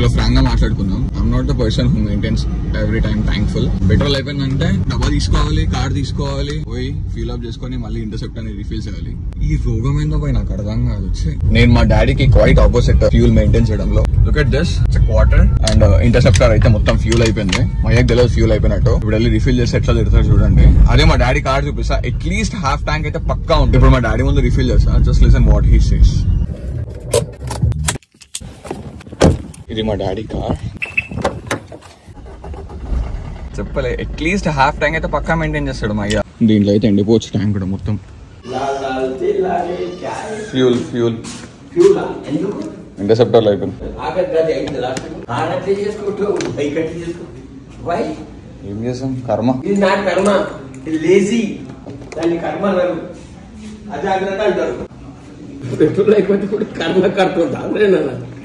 చాలా ఫ్రాంక్ గా మాట్లాడుకుందాం I'm not the person who maintains every time thankful petrol అయిపోయిందంటే డబ్బా తీసుకోవాలి కార్ తీసుకోవాలి పోయి ఫీల్ అప్ చేసుకొని మళ్ళీ ఇంటర్సెప్ట్ అనేది రీఫిల్ చేయాలి ఈ రోగం ఏందో పోయి నాకు అర్థం కాదు వచ్చి నేను మా డాడీకి క్వైట్ ఆపోజిట్ ఫ్యూల్ మెయింటైన్ చేయడంలో look at this quarter and interceptor అయితే మొత్తం ఫ్యూల్ అయిపోయింది మా అయ్యకి తెలియదు ఫ్యూల్ అయిపోయినట్టు ఇప్పుడు వెళ్ళి రిఫిల్ చేసి ఎట్లా తిడతారు చూడండి అదే మా డాడీ కార్ చూపిస్తా అట్లీస్ట్ హాఫ్ ట్యాంక్ అయితే పక్కా ఉంటుంది ఇప్పుడు మా డాడీ ముందు రిఫిల్ చేస్తా just listen what he says ఇది మా డాడీ కార్ చెప్పలే అట్లీస్ట్ హాఫ్ ట్యాంక్ అయితే పక్కా మెయింటైన్ చేస్తాడు మా అయ్య దీంట్లో అయితే ఎండిపోవచ్చు ట్యాంక్ కూడా మొత్తం लाल लाल तेलारे क्या है ఫ్యూల్ ఫ్యూల్ ఫ్యూల్ ఎందుకు ఇంటర్సెప్టర్ అయిపోయింది ఆగదు అది అయింది లాస్ట్ ఆడట్లే చేసుకుంటావు బైక్ అట్లా చేసుకో వై ఏం చేసాం కర్మ ఇది నా కర్మ ఇది లేజీ దాన్ని కర్మ అన్నారు అజాగ్రత్త అంటారు పెట్రోల్ అయిపోతే కూడా కర్మ కడుతుంటా అదే నాన్న